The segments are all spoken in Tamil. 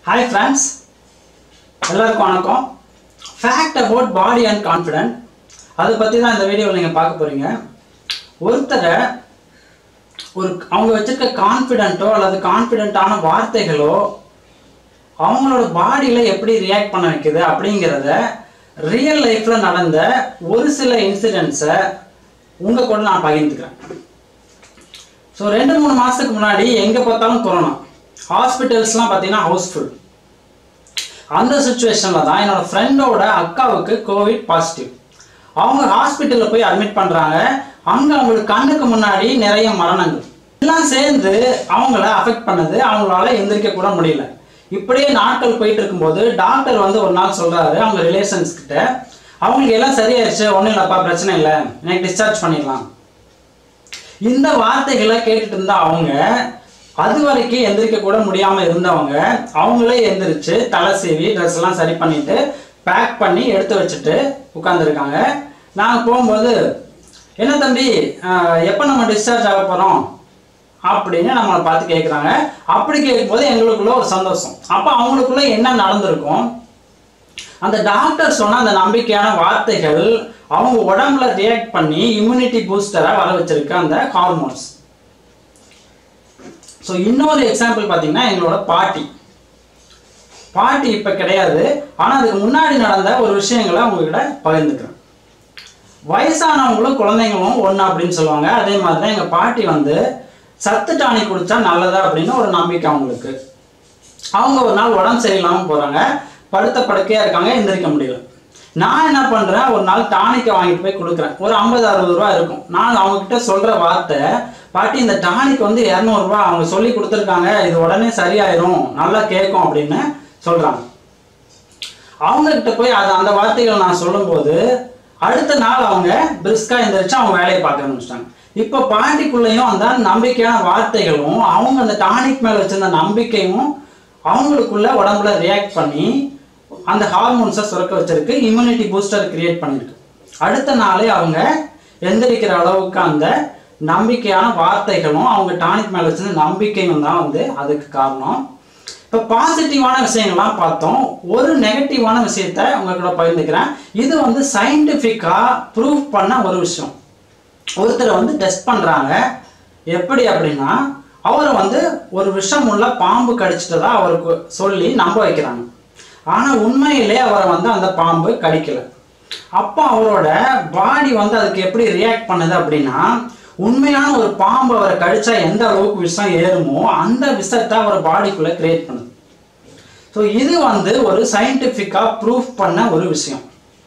ஹாய் ஃப்ரெண்ட்ஸ் எல்லாருக்கும் வணக்கம் fact about body and confident அதை பற்றி தான் இந்த வீடியோவில் நீங்கள் பார்க்க போகிறீங்க ஒருத்தரை ஒரு அவங்க வச்சிருக்க கான்ஃபிடென்ட்டோ அல்லது கான்ஃபிடென்ட்டான வார்த்தைகளோ அவங்களோட பாடியில் எப்படி ரியாக்ட் பண்ண வைக்குது அப்படிங்கிறத ரியல் லைஃப்பில் நடந்த ஒரு சில இன்சிடென்ட்ஸை உங்கள் கூட நான் பகிர்ந்துக்கிறேன் ஸோ ரெண்டு மூணு மாதத்துக்கு முன்னாடி எங்கே பார்த்தாலும் கொரோனா ஹாஸ்பிட்டல்ஸ்லாம் பார்த்தீங்கன்னா ஹவுஸ்ஃபுல் அந்த சுச்சுவேஷனில் தான் என்னோட ஃப்ரெண்டோட அக்காவுக்கு கோவிட் பாசிட்டிவ் அவங்க ஹாஸ்பிட்டலில் போய் அட்மிட் பண்ணுறாங்க அங்கே அவங்களுக்கு கண்ணுக்கு முன்னாடி நிறைய மரணங்கள் எல்லாம் சேர்ந்து அவங்கள அஃபெக்ட் பண்ணது அவங்களால எந்திரிக்க கூட முடியல இப்படியே நாட்கள் போயிட்டு இருக்கும்போது டாக்டர் வந்து ஒரு நாள் சொல்றாரு அவங்க ரிலேஷன்ஸ் கிட்ட அவங்களுக்கு எல்லாம் சரியாயிருச்சு ஒன்றும் இல்லைப்பா பிரச்சனை இல்லை எனக்கு டிஸ்சார்ஜ் பண்ணிடலாம் இந்த வார்த்தைகளை கேட்டுட்டு இருந்த அவங்க அது வரைக்கும் எந்திரிக்க கூட முடியாம இருந்தவங்க அவங்களே எந்திரிச்சு தலை சீவி ட்ரெஸ் எல்லாம் சரி பண்ணிட்டு பேக் பண்ணி எடுத்து வச்சுட்டு உட்காந்துருக்காங்க நாங்கள் போகும்போது என்ன தம்பி ஆஹ், எப்போ நம்ம டிஸ்சார்ஜ் ஆக போகிறோம் அப்படின்னு நம்மளை பார்த்து கேட்குறாங்க அப்படி கேட்கும்போது எங்களுக்குள்ள ஒரு சந்தோஷம் அப்போ அவங்களுக்குள்ள என்ன நடந்திருக்கும் அந்த டாக்டர் சொன்ன அந்த நம்பிக்கையான வார்த்தைகள் அவங்க உடம்புல ரியாக்ட் பண்ணி இம்யூனிட்டி பூஸ்டரா வர வச்சிருக்க அந்த ஹார்மோன்ஸ் ஸோ இன்னொரு எக்ஸாம்பிள் பார்த்தீங்கன்னா எங்களோட பாட்டி பாட்டி இப்போ கிடையாது ஆனால் அதுக்கு முன்னாடி நடந்த ஒரு விஷயங்களை உங்ககிட்ட பகிர்ந்துக்கிறேன் வயசானவங்களும் குழந்தைங்களும் ஒன்று அப்படின்னு சொல்லுவாங்க அதே மாதிரி தான் எங்கள் பாட்டி வந்து சத்து டானி குடிச்சா நல்லதா அப்படின்னு ஒரு நம்பிக்கை அவங்களுக்கு அவங்க ஒரு நாள் உடம்பு சரியில்லாமல் போகிறாங்க படுத்த படுக்கையாக இருக்காங்க எந்திரிக்க முடியல நான் என்ன பண்ணுறேன் ஒரு நாள் டானிக்கை வாங்கிட்டு போய் கொடுக்குறேன் ஒரு ஐம்பது அறுபது ரூபா இருக்கும் நான் அவங்ககிட்ட சொல்கிற வார்த்தை பாட்டி இந்த டானிக் வந்து இரநூறுபா அவங்க சொல்லி கொடுத்துருக்காங்க இது உடனே சரியாயிரும் நல்லா கேட்கும் அப்படின்னு சொல்கிறாங்க அவங்க கிட்ட போய் அது அந்த வார்த்தைகள் நான் சொல்லும்போது அடுத்த நாள் அவங்க பிரிஸ்கா எந்திரிச்சு அவங்க வேலையை பார்க்க ஆரம்பிச்சிட்டாங்க இப்போ பாட்டிக்குள்ளேயும் அந்த நம்பிக்கையான வார்த்தைகளும் அவங்க அந்த டானிக் மேல வச்சிருந்த நம்பிக்கையும் அவங்களுக்குள்ள உடம்புல ரியாக்ட் பண்ணி அந்த ஹார்மோன்ஸை சுரக்க வச்சிருக்கு இம்யூனிட்டி பூஸ்டர் கிரியேட் பண்ணிருக்கு அடுத்த நாளே அவங்க எந்திரிக்கிற அளவுக்கு அந்த நம்பிக்கையான வார்த்தைகளும் அவங்க டானிக் மேல வச்சிருந்த நம்பிக்கையும் தான் வந்து அதுக்கு காரணம் இப்போ பாசிட்டிவான விஷயங்கள்லாம் பார்த்தோம் ஒரு நெகட்டிவான விஷயத்த உங்ககிட்ட பகிர்ந்துக்கிறேன் இது வந்து சயின்டிஃபிக்காக ப்ரூவ் பண்ண ஒரு விஷயம் ஒருத்தரை வந்து டெஸ்ட் பண்ணுறாங்க எப்படி அப்படின்னா அவரை வந்து ஒரு விஷம் உள்ள பாம்பு கடிச்சிட்டதா அவருக்கு சொல்லி நம்ப வைக்கிறாங்க ஆனால் உண்மையிலே அவரை வந்து அந்த பாம்பு கடிக்கல அப்போ அவரோட பாடி வந்து அதுக்கு எப்படி ரியாக்ட் பண்ணுது அப்படின்னா உண்மையான ஒரு பாம்பு அவரை கடிச்சா எந்த அளவுக்கு விஷம் ஏறுமோ அந்த விஷத்தை அவர் பாடிக்குள்ள கிரியேட் பண்ணுது ஸோ இது வந்து ஒரு சயின்டிஃபிக்காக ப்ரூஃப் பண்ண ஒரு விஷயம்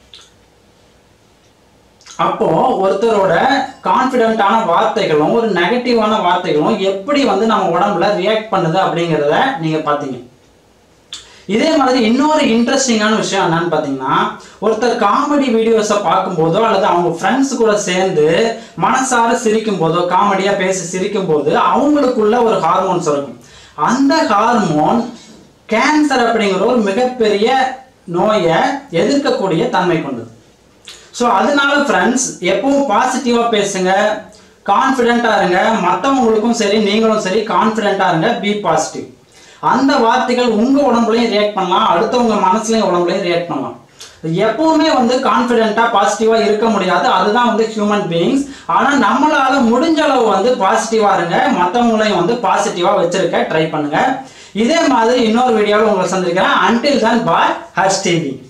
அப்போ ஒருத்தரோட கான்ஃபிடென்ட்டான வார்த்தைகளும் ஒரு நெகட்டிவான வார்த்தைகளும் எப்படி வந்து நம்ம உடம்புல ரியாக்ட் பண்ணுது அப்படிங்கிறத நீங்க பார்த்தீங்க இதே மாதிரி இன்னொரு இன்ட்ரெஸ்டிங்கான விஷயம் என்னன்னு பார்த்தீங்கன்னா ஒருத்தர் காமெடி வீடியோஸை பார்க்கும்போதோ அல்லது அவங்க ஃப்ரெண்ட்ஸ் கூட சேர்ந்து மனசார சிரிக்கும் போதோ காமெடியாக பேசி சிரிக்கும் போது அவங்களுக்குள்ள ஒரு ஹார்மோன்ஸ் இருக்கும் அந்த ஹார்மோன் கேன்சர் அப்படிங்கிற ஒரு மிகப்பெரிய நோயை எதிர்க்கக்கூடிய தன்மை கொண்டது ஸோ அதனால ஃப்ரெண்ட்ஸ் எப்பவும் பாசிட்டிவாக பேசுங்க கான்ஃபிடென்ட்டாக இருங்க மற்றவங்களுக்கும் சரி நீங்களும் சரி கான்ஃபிடென்ட்டாக இருங்க பி பாசிட்டிவ் அந்த வார்த்தைகள் உங்கள் உடம்புலையும் ரியாக்ட் பண்ணலாம் அடுத்தவங்க மனசுலையும் உடம்புலையும் ரியாக்ட் பண்ணலாம் எப்பவுமே வந்து கான்ஃபிடென்ட்டாக பாசிட்டிவாக இருக்க முடியாது அதுதான் வந்து ஹியூமன் பீயிங்ஸ் ஆனால் நம்மளால முடிஞ்ச அளவு வந்து பாசிட்டிவாக இருங்க மற்றவங்களையும் வந்து பாசிட்டிவாக வச்சிருக்க ட்ரை பண்ணுங்க இதே மாதிரி இன்னொரு வீடியோவில் உங்களை சந்திக்கிறேன் அன்டில் தான் பாய் ஹர்ஷ் டிவி